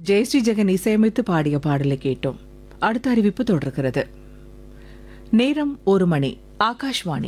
ஜெயஸ்ரீ ஜெகன் இசையமைத்து பாடிய பாடலை கேட்டோம் அடுத்த அறிவிப்பு தொடர்கிறது நேரம் ஒரு மணி ஆகாஷ்வாணி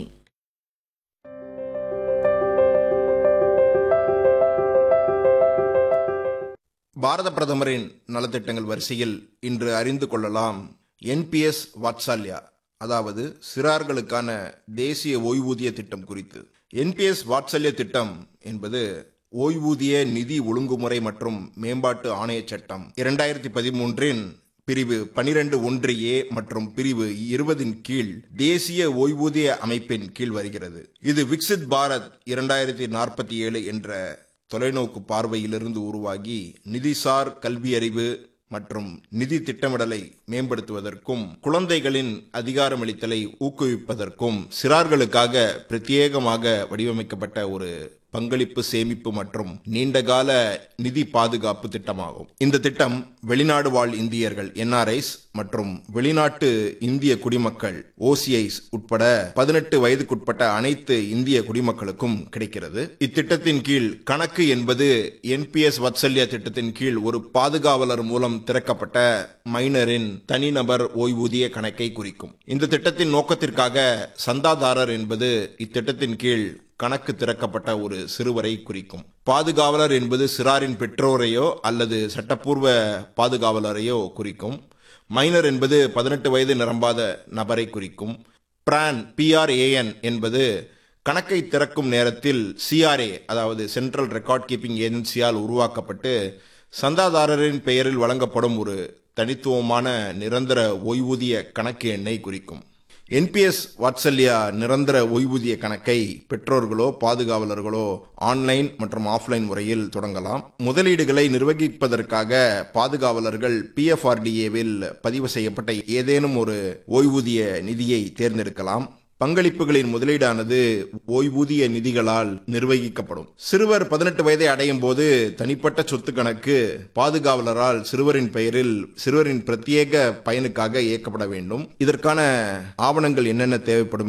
பாரத பிரதமரின் நலத்திட்டங்கள் வரிசையில் இன்று அறிந்து கொள்ளலாம் என்பிஎஸ் வாத்சல்யா அதாவது சிறார்களுக்கான தேசிய ஓய்வூதிய திட்டம் குறித்து என்பிஎஸ் வாத்சல்ய திட்டம் என்பது ஓய்வூதிய நிதி ஒழுங்குமுறை மற்றும் மேம்பாட்டு ஆணையச் சட்டம் இரண்டாயிரத்தி பதிமூன்றின் பிரிவு பனிரெண்டு ஒன்று ஏ மற்றும் பிரிவு இருபதின் கீழ் தேசிய ஓய்வூதிய அமைப்பின் கீழ் வருகிறது இது விக்சித் பாரத் இரண்டாயிரத்தி நாற்பத்தி ஏழு என்ற தொலைநோக்கு பார்வையிலிருந்து உருவாகி நிதிசார் கல்வியறிவு மற்றும் நிதி திட்டமிடலை மேம்படுத்துவதற்கும் குழந்தைகளின் அதிகாரமளித்தலை ஊக்குவிப்பதற்கும் சிறார்களுக்காக பிரத்யேகமாக வடிவமைக்கப்பட்ட ஒரு பங்களிப்பு சேமிப்பு மற்றும் நீண்டகால நிதி பாதுகாப்பு திட்டமாகும் இந்த திட்டம் வெளிநாடு வாழ் இந்தியர்கள் என்ஆர்ஐஸ் மற்றும் வெளிநாட்டு இந்திய குடிமக்கள் ஓசிஐஸ் உட்பட பதினெட்டு வயதுக்குட்பட்ட அனைத்து இந்திய குடிமக்களுக்கும் கிடைக்கிறது இத்திட்டத்தின் கீழ் கணக்கு என்பது என்பிஎஸ் வத்சல்யா திட்டத்தின் கீழ் ஒரு பாதுகாவலர் மூலம் திறக்கப்பட்ட மைனரின் தனிநபர் ஓய்வூதிய கணக்கை குறிக்கும் இந்த திட்டத்தின் நோக்கத்திற்காக சந்தாதாரர் என்பது இத்திட்டத்தின் கீழ் கணக்கு திறக்கப்பட்ட ஒரு சிறுவரை குறிக்கும் பாதுகாவலர் என்பது சிறாரின் பெற்றோரையோ அல்லது சட்டப்பூர்வ பாதுகாவலரையோ குறிக்கும் மைனர் என்பது பதினெட்டு வயது நிரம்பாத நபரை குறிக்கும் பிரான் பிஆர்ஏஎன் என்பது கணக்கை திறக்கும் நேரத்தில் சிஆர்ஏ அதாவது சென்ட்ரல் ரெக்கார்ட் கீப்பிங் ஏஜென்சியால் உருவாக்கப்பட்டு சந்தாதாரரின் பெயரில் வழங்கப்படும் ஒரு தனித்துவமான நிரந்தர ஓய்வூதிய கணக்கு எண்ணை குறிக்கும் என்பிஎஸ் வாட்சல்யா நிரந்தர ஓய்வூதிய கணக்கை பெற்றோர்களோ பாதுகாவலர்களோ ஆன்லைன் மற்றும் ஆஃப்லைன் முறையில் தொடங்கலாம் முதலீடுகளை நிர்வகிப்பதற்காக பாதுகாவலர்கள் பிஎஃப்ஆர்டிஏவில் பதிவு செய்யப்பட்ட ஏதேனும் ஒரு ஓய்வூதிய நிதியை தேர்ந்தெடுக்கலாம் பங்களிப்புகளின் முதலீடானது ஓய்வூதிய நிதிகளால் நிர்வகிக்கப்படும் சிறுவர் பதினெட்டு வயதை அடையும் போது தனிப்பட்ட சொத்து கணக்கு பாதுகாவலரால் சிறுவரின் பெயரில் சிறுவரின் பிரத்யேக பயனுக்காக இயக்கப்பட வேண்டும் இதற்கான ஆவணங்கள் என்னென்ன தேவைப்படும்